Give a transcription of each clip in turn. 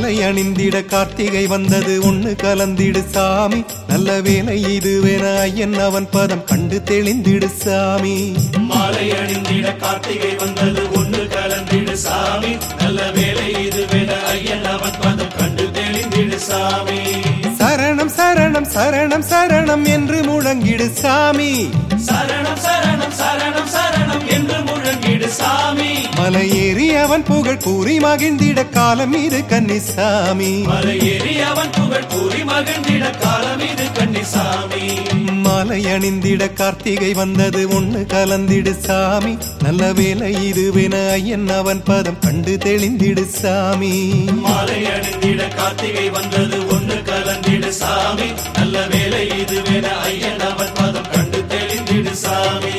மாலை அணிந்திட கார்த்திகை வந்தது ஒண்ணு கலந்திடு சாமி நல்ல வேலை இதுவென ஐயன் அவன் பதம் கண்டு தெளிந்திடு சாமி மாலை அணிந்திட கார்த்திகை வந்தது ஒன்று கலந்திடு சாமி நல்ல வேலை இதுவென ஐயன் அவன் பதம் கண்டு தெளிந்திடு சாமி சரணம் சரணம் சரணம் சரணம் என்று முழங்கிடு சாமி சரணம் சரணம் சரணம் சரணம் என்று முழங்கிடு சாமி மலை ஏறி அவன் புகழ் கூறி மகிழ்ந்திட காலம் இது கன்னிசாமி மலை ஏறி அவன் புகழ் கூறி மகிழ்ந்திட காலம் இது கன்னிசாமி மாலை அணிந்திட கார்த்திகை வந்தது ஒண்ணு கலந்திடு சாமி நல்ல வேலை இதுவென ஐயன் அவன் பதம் கண்டு தெளிந்திடு சாமி மாலை அணிந்திட கார்த்திகை வந்தது ஒன்று கலந்திடு சாமி நல்ல வேலை இதுவென ஐயன் அவன் பதம் கண்டு தெளிந்திடு சாமி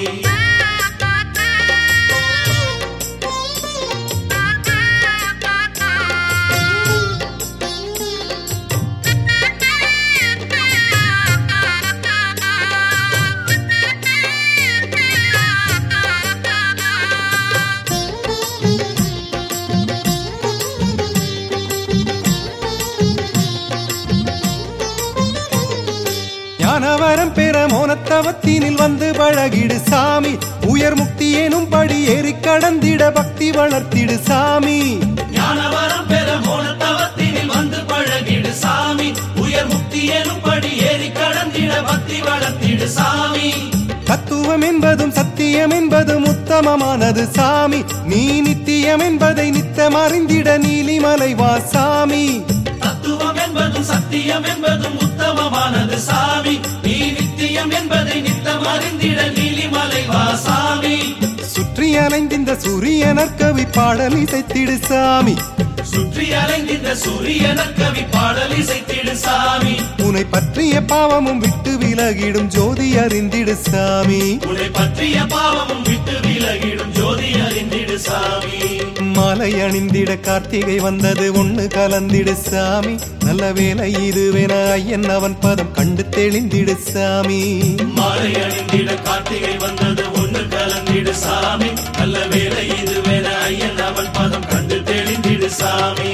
ஞானவரம் பெற மோனத்தவத்தினில் வந்து பழகிடு சாமி உயர் முக்தி எனும் படி ஏறி கடந்திட பக்தி வளர்த்திடு சாமி ஞானவரம் பெற மோனத்தவத்தினில் வந்து பழகிடு சாமி உயர் முக்தி எனும்படி ஏறி கடந்திட பக்தி வளர்த்திடு சாமி தத்துவம் என்பதும் சத்தியம் என்பதும் உத்தமமானது சாமி நீ நித்தியம் என்பதை நித்தம் அறிந்திட நீலிமலை வா சாமி தத்துவம் என்பதும் சத்தியம் என்பதும் உத்தமமானது சாமி நீ நித்தியம் என்பதை நித்தம் அறிந்திட நீலிமலை வா சாமி சுற்றி அலைந்திந்த சூரியனர் கவி பாடல் இசைத்திடு சாமி சுற்றி அலைந்திருந்த சூரியன கவி பாடல் இசைத்திடு சாமி உன்னை பற்றிய பாவமும் விட்டு விலகிடும் ஜோதி அறிந்திடு சாமி உன்னை பற்றிய பாவமும் விட்டு விலகிடும் ஜோதி அறிந்திடு சாமி மாலை அணிந்திட கார்த்திகை வந்தது ஒண்ணு கலந்திடு சாமி நல்ல வேலை இதுவென ஐயன் அவன் பதம் கண்டு தெளிந்திடு சாமி மாலை அணிந்திட கார்த்திகை வந்தது ஒன்று கலந்திடு சாமி நல்ல வேலை இதுவென ஐயன் அவன் பதம் கண்டு தெளிந்திடு சாமி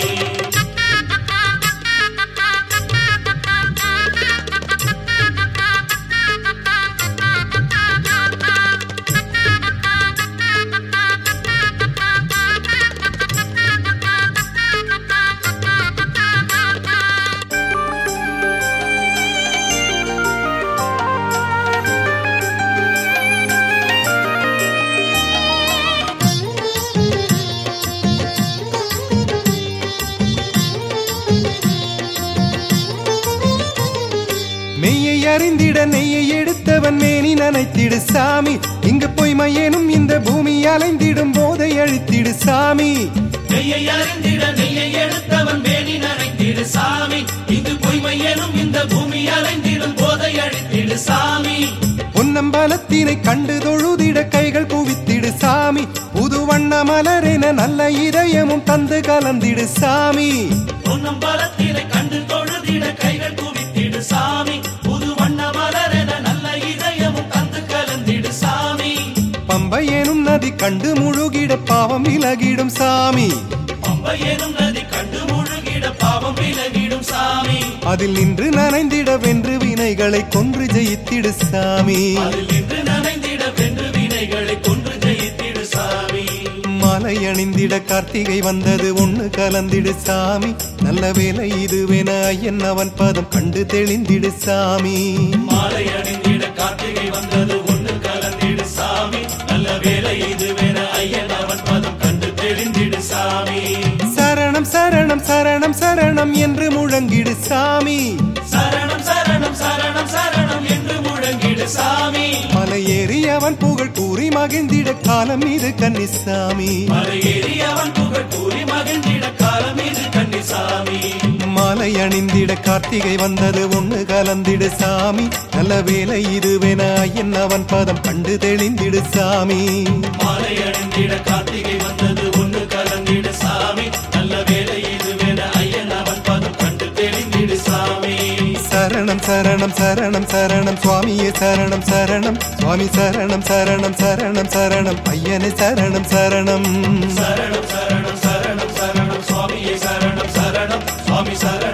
மெய்யை அறிந்திட நெய்யை எடுத்தவன் மேனி நனைத்திடு சாமி இங்கு பொய்மையேனும் இந்த பூமி அலைந்திடும் போதை அழித்திடு சாமி நெய்யை அறிந்திட நெய்யை எடுத்தவன் வேணி நனைந்திடு சாமி இது பொய்மை எனும் இந்த பூமி அலைந்திடும் போதை அழித்திடு சாமி பொன்னம்பலத்தினை கண்டு தொழுதிட கைகள் குவித்திடு சாமி புது வண்ண மலரென நல்ல இதயமும் தந்து கலந்திடு சாமி பொன்னம் பலத்தினை கண்டு தொழுதிட கைகள் குவித்திடு சாமி புது வண்ண மலரென நல்ல இதயமும் தந்து கலந்திடு சாமி பம்பை எனும் நதி கண்டு முழுகிட பாவம் விலகிடும் சாமி பம்பை எனும் நதி கண்டு முழுகிட பாவம் விலகிடும் சாமி அதில் நின்று நனைந்திட வென்று வினைகளை கொன்று ஜெயித்திடு சாமி அதில் இன்று நனைந்திட வென்று வினைகளை கொன்று ஜெயித்திடு சாமி மாலை அணிந்திட கார்த்திகை வந்தது ஒண்ணு கலந்திடு சாமி நல்ல வேலை இதுவென ஐயன் அவன் பதம் கண்டு தெளிந்திடு சாமி மாலை அணிந்திட கார்த்திகை வந்தது ஒன்று கலந்திடு சாமி நல்ல வேலை இதுவென ஐயன் அவன் பதம் கண்டு தெளிந்திடு சாமி சரணம் சரணம் சரணம் சரணம் என்று முழங்கிடு சாமி சரணம் சரணம் சரணம் சரணம் என்று முழங்கிடு சாமி மலை ஏறி அவன் புகழ் கூறி மகிழ்ந்திட காலம் இது கன்னிசாமி மலை ஏறி அவன் புகழ் கூறி மகிழ்ந்திட காலம் இது கன்னிசாமி மாலை அணிந்திட கார்த்திகை வந்தது ஒண்ணு கலந்திடு சாமி நல்ல வேலை இதுவென ஐயன் அவன் பதம் கண்டு தெளிந்திடு சாமி மாலை அணிந்திட கார்த்திகை வந்தது ஒன்று கலந்திடு சாமி நல்ல வேலை இதுவென ஐயன் அவன் பதம் கண்டு தெளிந்திடு சாமி சரணம் சரணம் சரணம் சரணம் சுவாமியே சரணம் சரணம் சுவாமி சரணம் சரணம் சரணம் சரணம் ஐயனே சரணம் சரணம் சரணம் சரணம் சரணம் சரணம் சுவாமியே சரணம் சரணம் சரணம்